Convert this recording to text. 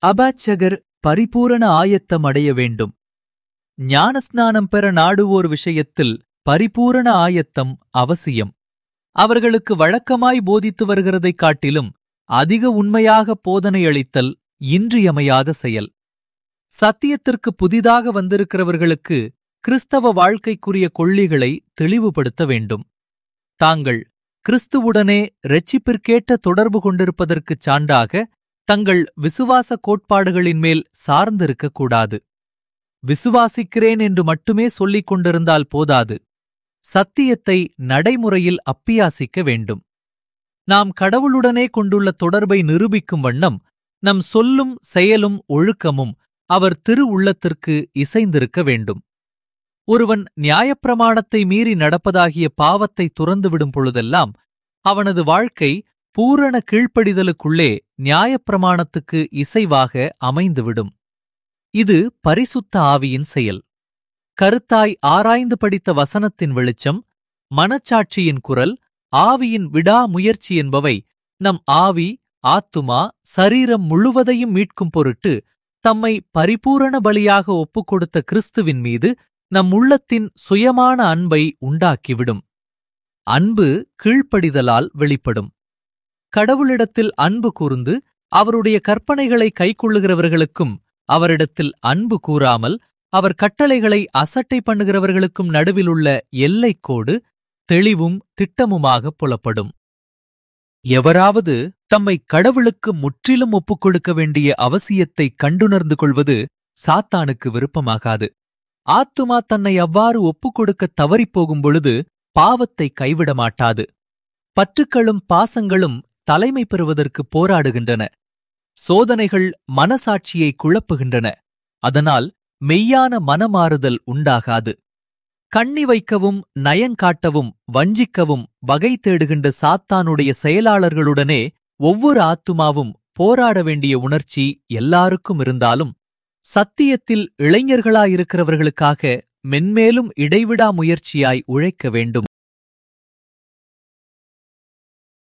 அபாச்சகர் பரிபூரண ஆயத்தம் அடைய வேண்டும் ஞானஸ்நானம் பெற நாடுவோர் விஷயத்தில் பரிபூரண ஆயத்தம் அவசியம் அவர்களுக்கு வழக்கமாய் போதித்து வருகிறதைக் காட்டிலும் அதிக உண்மையாக போதனையளித்தல் இன்றியமையாத செயல் சத்தியத்திற்கு புதிதாக வந்திருக்கிறவர்களுக்கு கிறிஸ்தவ வாழ்க்கைக்குரிய கொள்ளிகளை தெளிவுபடுத்த வேண்டும் தாங்கள் கிறிஸ்துவுடனே இரட்சிப்பிற்கேற்ற தொடர்பு கொண்டிருப்பதற்குச் சான்றாக தங்கள் விசுவாச கோட்பாடுகளின் மேல் சார்ந்திருக்கக்கூடாது விசுவாசிக்கிறேன் என்று மட்டுமே சொல்லிக் கொண்டிருந்தால் போதாது சத்தியத்தை நடைமுறையில் அப்பியாசிக்க வேண்டும் நாம் கடவுளுடனே கொண்டுள்ள தொடர்பை நிரூபிக்கும் வண்ணம் நம் சொல்லும் செயலும் ஒழுக்கமும் அவர் திரு உள்ளத்திற்கு இசைந்திருக்க வேண்டும் ஒருவன் நியாயப்பிரமாணத்தை மீறி நடப்பதாகிய பாவத்தை துறந்துவிடும் பொழுதெல்லாம் அவனது வாழ்க்கை பூரண கீழ்ப்படிதலுக்குள்ளே நியாயப்பிரமாணத்துக்கு இசைவாக அமைந்துவிடும் இது பரிசுத்த ஆவியின் செயல் கருத்தாய் ஆராய்ந்து படித்த வசனத்தின் வெளிச்சம் மனச்சாட்சியின் குரல் ஆவியின் விடாமுயற்சி என்பவை நம் ஆவி ஆத்துமா சரீரம் முழுவதையும் மீட்கும் பொருட்டு தம்மை பரிபூரண பலியாக ஒப்புக் கொடுத்த கிறிஸ்துவின் மீது நம் உள்ளத்தின் சுயமான அன்பை உண்டாக்கிவிடும் அன்பு கீழ்ப்படிதலால் வெளிப்படும் கடவுளிடத்தில் அன்பு கூர்ந்து அவருடைய கற்பனைகளை கைக்கொள்ளுகிறவர்களுக்கும் அவரிடத்தில் அன்பு கூறாமல் அவர் கட்டளைகளை அசட்டை பண்ணுகிறவர்களுக்கும் நடுவிலுள்ள எல்லைக்கோடு தெளிவும் திட்டமுமாக புலப்படும் எவராவது தம்மை கடவுளுக்கு முற்றிலும் ஒப்புக் கொடுக்க வேண்டிய அவசியத்தை கண்டுணர்ந்து கொள்வது சாத்தானுக்கு விருப்பமாகாது ஆத்துமா தன்னை அவ்வாறு ஒப்புக் கொடுக்க தவறிப்போகும் பொழுது பாவத்தை கைவிட மாட்டாது பற்றுக்களும் பாசங்களும் தலைமை பெறுவதற்கு போராடுகின்றன சோதனைகள் மனசாட்சியை குழப்புகின்றன அதனால் மெய்யான மனமாறுதல் உண்டாகாது கண்ணி வைக்கவும் நயங்காட்டவும் வஞ்சிக்கவும் வகை தேடுகின்ற சாத்தானுடைய செயலாளர்களுடனே ஒவ்வொரு ஆத்துமாவும் போராட வேண்டிய உணர்ச்சி எல்லாருக்கும் இருந்தாலும் சத்தியத்தில் இளைஞர்களாயிருக்கிறவர்களுக்காக மென்மேலும் இடைவிடா முயற்சியாய் உழைக்க வேண்டும்